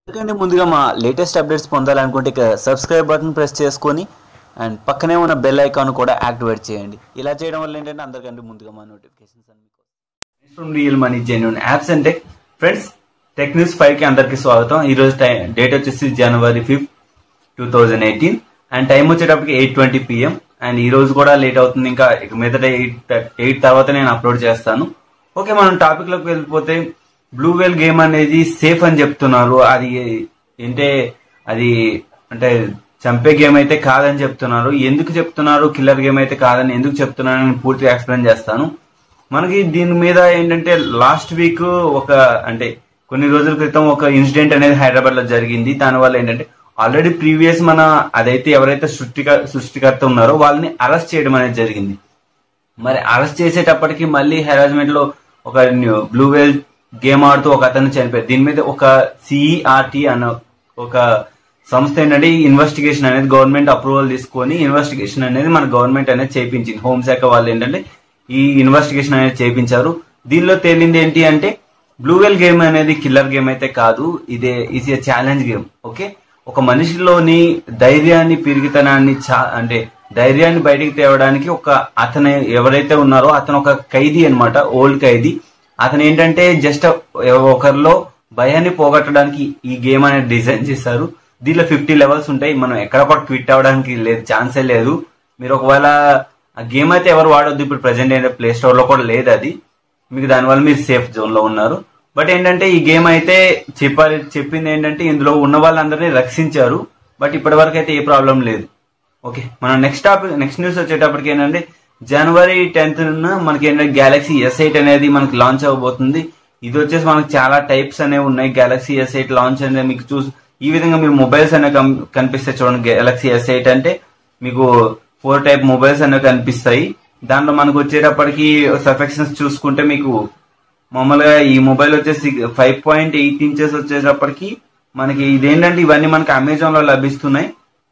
ఎందుకంటే ముందుగా మా లేటెస్ట్ అప్డేట్స్ పొందాలనుకుంటే ఇక సబ్స్క్రైబ్ బటన్ ప్రెస్ చేసుకొని అండ్ పక్కనే ఉన్న బెల్ ఐకాన్ కూడా యాక్టివేట్ చేయండి ఇలా చేయడం వల్ల ఏంటంటే అందరికంటే ముందుగా మా నోటిఫికేషన్స్ అన్ని from real money genuine apps and tech friends tech news five కి అందరికి స్వాగతం ఈ రోజు డేట్ వచ్చేసి January fifth two thousand eighteen and time వచ్చేటప్పటికి ఎయిట్ ట్వంటీ పిఎం అండ్ ఈ రోజు కూడా లేట్ అవుతుంది ఇంకా ఇక మీదట ఎయిట్ ఎయిట్ తర్వాత నేను అప్లోడ్ చేస్తాను ఓకే మనం టాపిక్ లోకి వెళ్ళిపోతే బ్లూ వేల్ గేమ్ అనేది సేఫ్ అని చెప్తున్నారు అది ఏంటే అది అంటే చంపే గేమ్ అయితే కాదని చెప్తున్నారు ఎందుకు చెప్తున్నారు కిల్లర్ గేమ్ అయితే కాదని ఎందుకు చెప్తున్నారు నేను పూర్తిగా ఎక్స్ప్లెయిన్ చేస్తాను మనకి దీని మీద ఏంటంటే లాస్ట్ వీక్ ఒక అంటే కొన్ని రోజుల క్రితం ఒక ఇన్సిడెంట్ అనేది హైదరాబాద్ లో జరిగింది దానివల్ల ఏంటంటే ఆల్రెడీ ప్రీవియస్ మన అదైతే ఎవరైతే సృష్టిక సృష్టికర్త ఉన్నారో వాళ్ళని అరెస్ట్ చేయడం అనేది జరిగింది మరి అరెస్ట్ చేసేటప్పటికి మళ్ళీ హెరాస్మెంట్ లో ఒక బ్లూ వేల్ గేమ్ ఆడుతూ ఒక అతను చనిపోయారు దీని మీద ఒక సిఈఆర్టీ అన్న ఒక సంస్థ ఏంటంటే ఇన్వెస్టిగేషన్ అనేది గవర్నమెంట్ అప్రూవల్ తీసుకొని ఇన్వెస్టిగేషన్ అనేది మన గవర్నమెంట్ అనేది చేపించింది హోంశాఖ వాళ్ళు ఏంటంటే ఈ ఇన్వెస్టిగేషన్ అనేది చేపించారు దీనిలో తేలింది ఏంటి అంటే బ్లూవెల్ గేమ్ అనేది కిల్లర్ గేమ్ అయితే కాదు ఇదే ఇది ఛాలెంజ్ గేమ్ ఓకే ఒక మనిషిలోని ధైర్యాన్ని పిరిగితనాన్ని చా అంటే ధైర్యాన్ని బయటికి తేవడానికి ఒక అతను ఎవరైతే ఉన్నారో అతను ఒక ఖైదీ అన్నమాట ఓల్డ్ ఖైదీ అతను ఏంటంటే జస్ట్ ఒకరిలో భయాన్ని పోగొట్టడానికి ఈ గేమ్ అనేది డిజైన్ చేశారు దీనిలో ఫిఫ్టీ లెవెల్స్ ఉంటాయి మనం ఎక్కడ కూడా క్విట్ అవ్వడానికి లేదు ఛాన్సే లేదు మీరు ఒకవేళ ఆ గేమ్ అయితే ఎవరు వాడొద్దు ఇప్పుడు ప్రెసెంట్ ఏంటంటే ప్లే స్టోర్ లో కూడా లేదు అది మీకు దానివల్ల మీరు సేఫ్ జోన్ లో ఉన్నారు బట్ ఏంటంటే ఈ గేమ్ అయితే చెప్పాలి చెప్పింది ఏంటంటే ఇందులో ఉన్న వాళ్ళందరినీ రక్షించారు బట్ ఇప్పటి వరకు అయితే ఏ ప్రాబ్లం లేదు ఓకే మన నెక్స్ట్ టాపిక్ నెక్స్ట్ న్యూస్ వచ్చేటప్పటికి ఏంటంటే జనవరి టెన్త్ మనకి ఏంటంటే గ్యాలక్సీ ఎస్ ఎయిట్ అనేది మనకి లాంచ్ అవ్వబోతుంది ఇది వచ్చేసి మనకి చాలా టైప్స్ అనేవి ఉన్నాయి గ్యాలక్సీ ఎస్ ఎయిట్ లాంచ్ అనేది మీకు చూసి ఈ విధంగా మీరు మొబైల్స్ అనేవి కం- కనిపిస్తాయి చూడండి గెలాక్సీ ఎస్ ఎయిట్ అంటే మీకు ఫోర్ టైప్ మొబైల్స్ అనేవి కనిపిస్తాయి దాంట్లో మనకు వచ్చేటప్పటికి సఫెక్షన్స్ చూసుకుంటే మీకు మామూలుగా ఈ మొబైల్ వచ్చేసి ఫైవ్ పాయింట్ ఎయిట్ ఇంచెస్ వచ్చేటప్పటికి మనకి ఇదేంటంటే ఇవన్నీ మనకి అమెజాన్ లో లభిస్తున్నాయి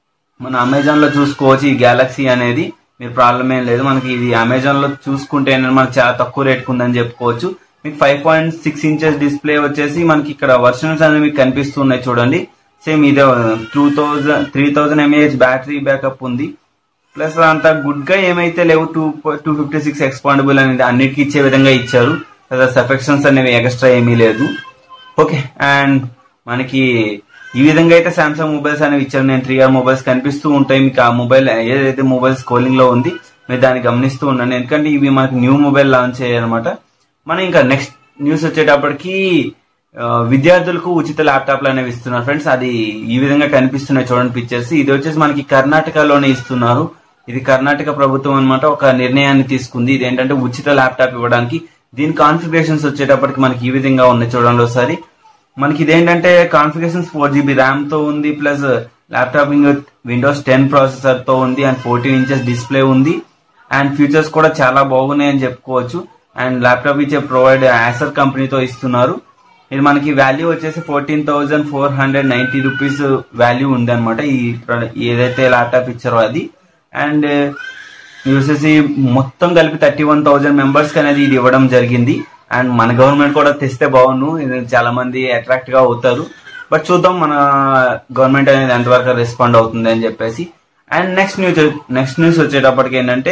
మన అమెజాన్ లో చూసుకోవచ్చు ఈ గ్యాలక్సీ అనేది మీరు ప్రాబ్లం ఏం లేదు మనకి ఇది అమెజాన్ లో చూసుకుంటే ఏంటంటే మనకి చాలా తక్కువ రేట్ ఉందని చెప్పుకోవచ్చు మీకు five point six inches display వచ్చేసి మనకి ఇక్కడ వర్షన్స్ అనేవి మీకు కనిపిస్తున్నాయి చూడండి సేమ్ ఇదే two thousand three thousand mAh battery backup ఉంది ప్లస్ అంత గుడ్ గా ఏమైతే లేవు two two fifty six expandable అనేది అన్నిటికీ ఇచ్చే విధంగా ఇచ్చారు సఫెక్షన్స్ అనేవి ఎక్స్ట్రా ఏమీ లేదు ఓకే అండ్ మనకి ఈ విధంగా అయితే సామ్సంగ్ మొబైల్స్ అనేవి ఇచ్చారు నేను త్రీ ఆర్ మొబైల్స్ కనిపిస్తూ ఉంటాయి మీకు ఆ మొబైల్ ఏదైతే మొబైల్ స్కోలింగ్ లో ఉంది మీరు దాన్ని గమనిస్తూ ఉండండి ఎందుకంటే ఇవి మనకి న్యూ మొబైల్ లాంచ్ అయ్యాయన్నమాట మనం ఇంకా నెక్స్ట్ న్యూస్ వచ్చేటప్పటికి ఆ, విద్యార్థులకు ఉచిత ల్యాప్టాప్లు అనేవి ఇస్తున్నారు ఫ్రెండ్స్ అది ఈ విధంగా కనిపిస్తున్నాయి చూడండి పిక్చర్స్ ఇది వచ్చేసి మనకి కర్ణాటకలోనే ఇస్తున్నారు ఇది కర్ణాటక ప్రభుత్వం అన్నమాట ఒక నిర్ణయాన్ని తీసుకుంది ఇది ఏంటంటే ఉచిత ల్యాప్టాప్ ఇవ్వడానికి దీని కాన్ఫిగరేషన్స్ వచ్చేటప్పటికి మనకి ఈ విధంగా ఉన్నాయి చూడండి ఒకసారి మనకి ఇదేంటంటే కాన్ఫిగరేషన్స్ ఫోర్ జీబీ ర్యామ్ తో ఉంది plus laptop Windows ten processor తో ఉంది అండ్ ఫోర్టీన్ ఇంచెస్ డిస్ప్లే ఉంది అండ్ ఫీచర్స్ కూడా చాలా బాగున్నాయి అని చెప్పుకోవచ్చు అండ్ ల్యాప్టాప్ ఇచ్చే ప్రొవైడ్ యాసర్ కంపెనీతో ఇస్తున్నారు ఇది మనకి వాల్యూ వచ్చేసి fourteen thousand four hundred ninety rupees value ఉంది అనమాట ఈ ప్రొడ- ఏదైతే ల్యాప్టాప్ ఇచ్చారో అది అండ్ ఇది వచ్చేసి మొత్తం కలిపి థర్టీ వన్ థౌజండ్ మెంబర్స్ కి అనేది ఇది ఇవ్వడం జరిగింది అండ్ మన గవర్నమెంట్ కూడా తెస్తే బాగుండు ఇది చాలా మంది అట్రాక్ట్ గా అవుతారు బట్ చూద్దాం మన గవర్నమెంట్ అనేది ఎంతవరకు రెస్పాండ్ అవుతుంది అని చెప్పేసి and next news next news వచ్చేటప్పటికి ఏంటంటే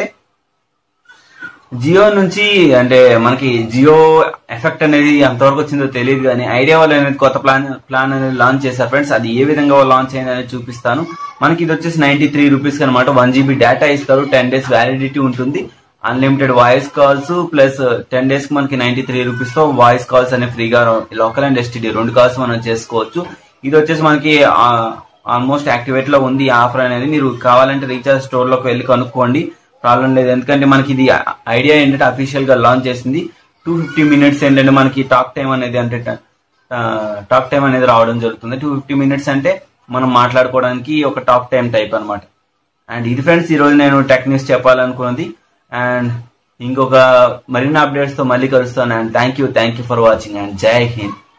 జియో నుంచి అంటే మనకి జియో ఎఫెక్ట్ అనేది ఎంతవరకు వచ్చిందో తెలియదు కానీ ఐడియా వాళ్ళు అనేది కొత్త ప్లాన్ ప్లాన్ అనేది లాంచ్ చేశారు ఫ్రెండ్స్ అది ఏ విధంగా లాంచ్ అయింది అనేది చూపిస్తాను మనకి ఇది వచ్చేసి నైన్టీ త్రీ రూపీస్ అనమాట వన్ జీబీ డేటా ఇస్తారు టెన్ డేస్ వ్యాలిడిటీ ఉంటుంది unlimited voice calls plus ten days కి మనకి నైన్టీ త్రీ రూపీస్ తో వాయిస్ కాల్స్ అనేవి ఫ్రీగా లోకల్ అండ్ ఎస్టీడీ రెండు కాల్స్ మనం చేసుకోవచ్చు ఇది వచ్చేసి మనకి ఆల్మోస్ట్ యాక్టివేట్ లో ఉంది ఈ ఆఫర్ అనేది మీరు కావాలంటే రీఛార్జ్ స్టోర్ లోకి వెళ్ళి కనుక్కోండి ప్రాబ్లం లేదు ఎందుకంటే మనకి ఇది ఐడియా ఏంటంటే అఫీషియల్ గా లాంచ్ చేసింది టూ ఫిఫ్టీ మినిట్స్ ఏంటంటే మనకి టాక్ టైం అనేది అంటే టాక్ టైం అనేది రావడం జరుగుతుంది టూ ఫిఫ్టీ మినిట్స్ అంటే మనం మాట్లాడుకోవడానికి ఒక టాక్ టైం టైప్ అన్నమాట అండ్ ఇది ఫ్రెండ్స్ ఈ రోజు నేను టెక్ న్యూస్ చెప్పాలనుకున్నది అండ్ ఇంకొక మరిన్ని అప్డేట్స్ తో మళ్ళీ కలుస్తాను and thank you thank you for watching and జై హింద్